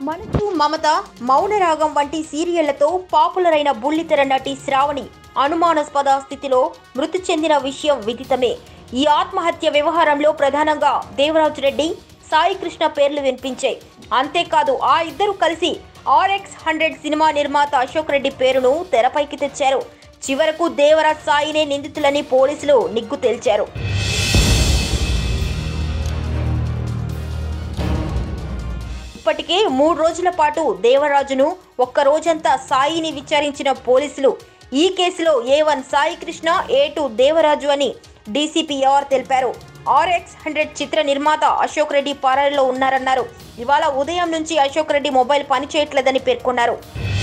మనసు మమత మౌనరాగం వంటి సీరియళ్లతో పాపులర్ అయిన బుల్లితెర నటి శ్రావణి అనుమానాస్పద స్థితిలో మృతి చెందిన విషయం విదితమే ఈ ఆత్మహత్య వ్యవహారంలో ప్రధానంగా దేవరాజు రెడ్డి సాయి కృష్ణ పేర్లు వినిపించాయి అంతేకాదు ఆ ఇద్దరు కలిసి ఆర్ఎక్స్ హండ్రెడ్ సినిమా నిర్మాత అశోక్ రెడ్డి పేరును తెరపైకి తెచ్చారు చివరకు దేవరాజ్ సాయినే నిందితులని పోలీసులు నిగ్గు తేల్చారు ఇప్పటికే మూడు రోజుల పాటు దేవరాజును ఒక్క రోజంతా సాయిని విచారించిన పోలీసులు ఈ కేసులో A one Sai Krishna A two Devaraju అని డీసీపీ ఆర్ తెలిపారు ఆర్ఎక్స్ హండ్రెడ్ చిత్ర నిర్మాత అశోక్ రెడ్డి పారాలో ఉన్నారన్నారు ఇవాళ ఉదయం నుంచి అశోక్ రెడ్డి మొబైల్ పనిచేయట్లేదని పేర్కొన్నారు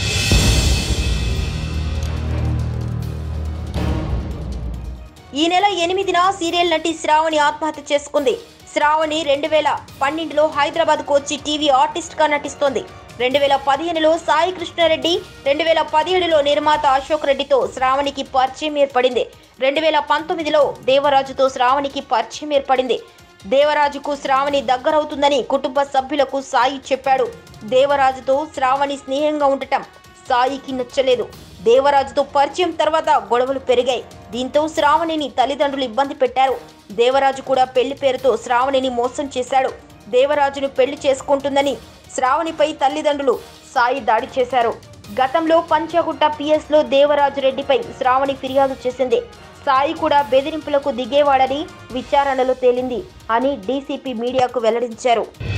ఈ నెల ఎనిమిదిన సీరియల్ నటి శ్రావణి ఆత్మహత్య చేసుకుంది శ్రావణి రెండు వేల పన్నెండులో హైదరాబాద్కు వచ్చి టీవీ ఆర్టిస్ట్గా నటిస్తోంది రెండు వేల పదిహేనులో సాయి కృష్ణారెడ్డి రెండు వేల పదిహేడులో నిర్మాత అశోక్ రెడ్డితో శ్రావణికి పరిచయం ఏర్పడింది రెండు వేల పంతొమ్మిదిలో దేవరాజుతో శ్రావణికి పరిచయం ఏర్పడింది దేవరాజుకు శ్రావణి దగ్గరవుతుందని కుటుంబ సభ్యులకు సాయి చెప్పాడు దేవరాజుతో శ్రావణి స్నేహంగా ఉండటం సాయికి నచ్చలేదు దేవరాజుతో పరిచయం తర్వాత గొడవలు పెరిగాయి దీంతో శ్రావణిని తల్లిదండ్రులు ఇబ్బంది పెట్టారు దేవరాజు కూడా పెళ్లి పేరుతో శ్రావణిని మోసం చేశాడు దేవరాజును పెళ్లి చేసుకుంటుందని శ్రావణిపై తల్లిదండ్రులు సాయి దాడి చేశారు గతంలో పంచగుట్ట పిఎస్లో దేవరాజు రెడ్డిపై శ్రావణి ఫిర్యాదు చేసింది సాయి కూడా బెదిరింపులకు దిగేవాడని విచారణలో తేలింది అని డీసీపీ మీడియాకు వెల్లడించారు